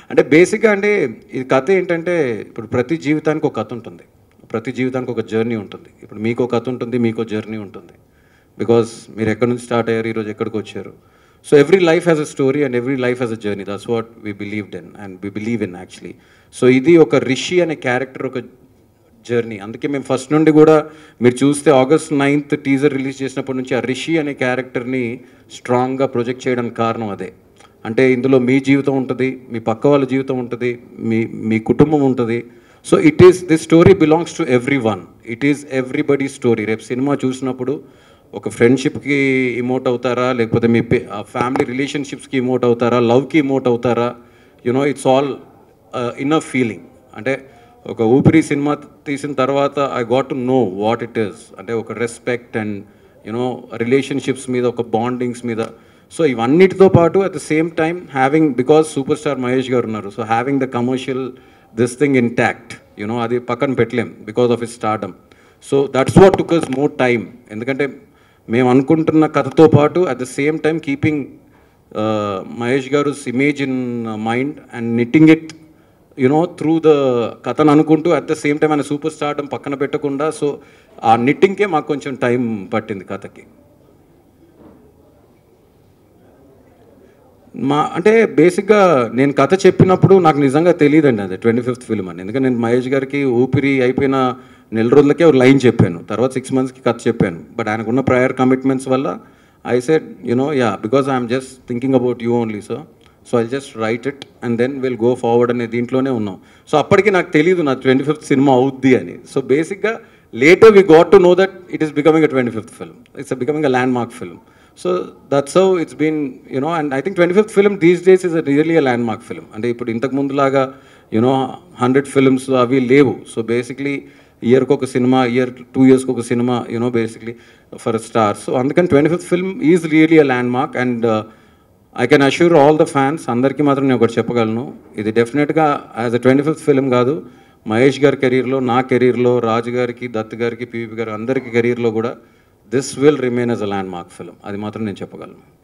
అంటే బేసిక్గా అంటే ఇది కథ ఏంటంటే ఇప్పుడు ప్రతి జీవితానికి ఒక కథ ఉంటుంది ప్రతి జీవితానికి ఒక జర్నీ ఉంటుంది ఇప్పుడు మీకు ఒక కథ ఉంటుంది మీకు జర్నీ ఉంటుంది బికాస్ మీరు ఎక్కడి నుంచి స్టార్ట్ అయ్యారు ఈరోజు ఎక్కడికి వచ్చారు so every life has a story and every life has a journey that's what we believed in and we believe in actually so ఇది ఒక రిషి అనే క్యారెక్టర్ ఒక జర్నీ అందుకే మేము ఫస్ట్ నుండి కూడా మీరు చూస్తే ఆగస్ట్ నైన్త్ టీజర్ రిలీజ్ చేసినప్పటి నుంచి ఆ రిషి అనే క్యారెక్టర్ని స్ట్రాంగ్గా ప్రొజెక్ట్ చేయడానికి కారణం అదే అంటే ఇందులో మీ జీవితం ఉంటుంది మీ పక్క వాళ్ళ జీవితం ఉంటుంది మీ మీ కుటుంబం ఉంటుంది so it is this story belongs to every one it is everybody story రేపు సినిమా చూసినప్పుడు ఒక ఫ్రెండ్షిప్కి ఇమోట్ అవుతారా లేకపోతే మీ ఫ్యామిలీ రిలేషన్షిప్స్కి ఇమోట్ అవుతారా లవ్కి ఇమోట్ అవుతారా you know it's all inner feeling అంటే ఒక ఊపిరి సినిమా తీసిన తర్వాత I got to know what it is అంటే ఒక రెస్పెక్ట్ అండ్ యునో రిలేషన్షిప్స్ మీద ఒక బాండింగ్స్ మీద సో ఇవన్నిటితో పాటు at the same time having because super star Mahesh garu ఉన్నారు so having the commercial this thing intact you know అది పక్కన పెట్టలేం because of his stardom so that's what took us more time ఎందుకంటే మేము అనుకుంటున్న కథతో పాటు at the same time keeping Mahesh garu image in mind and knitting it you know through the కథను అనుకుంటూ అట్ ద సేమ్ టైం ఆయన సూపర్ స్టార్డం పక్కన పెట్టకుండా సో ఆ నిట్టింగ్కే మాకు కొంచెం టైం పట్టింది కథకి మా అంటే బేసిక్గా నేను కథ చెప్పినప్పుడు నాకు నిజంగా తెలియదండి అది ట్వంటీ ఫిఫ్త్ ఫిల్మ్ అని ఎందుకంటే నేను మహేష్ గారికి ఊపిరి అయిపోయిన నెల రోజులకే ఒక లైన్ చెప్పాను తర్వాత సిక్స్ మంత్స్కి కథ చెప్పాను బట్ ఆయనకున్న ప్రయర్ కమిట్మెంట్స్ వల్ల I said you know yeah because I'm just thinking about you only so so I just write it and then will go forward అనే దీంట్లోనే ఉన్నాం సో అప్పటికి నాకు తెలియదు నా ట్వంటీ ఫిఫ్త్ సినిమా అవుద్ది అని సో బేసిక్గా later we got to know that it is becoming a twenty fifth film it's becoming a landmark film so that's how it's been you know and I think twenty fifth film these days is really a landmark film అంటే ఇప్పుడు ఇంతకు ముందులాగా you know hundred films అవి లేవు so basically ఇయర్కి ఒక cinema year two ఇయర్స్కి ఒక సినిమా you know basically for star so అందుకని twenty fifth film is really a landmark and I can assure all the fans అందరికీ మాత్రం నేను ఒకటి చెప్పగలను ఇది డెఫినెట్గా as a twenty fifth film కాదు మహేష్ గారి కెరీర్లో నా కెరీర్లో రాజు గారికి దత్ గారికి పీవీ గారు అందరికి కెరీర్లో కూడా this will remain as a landmark film అది మాత్రం నేను చెప్పగలను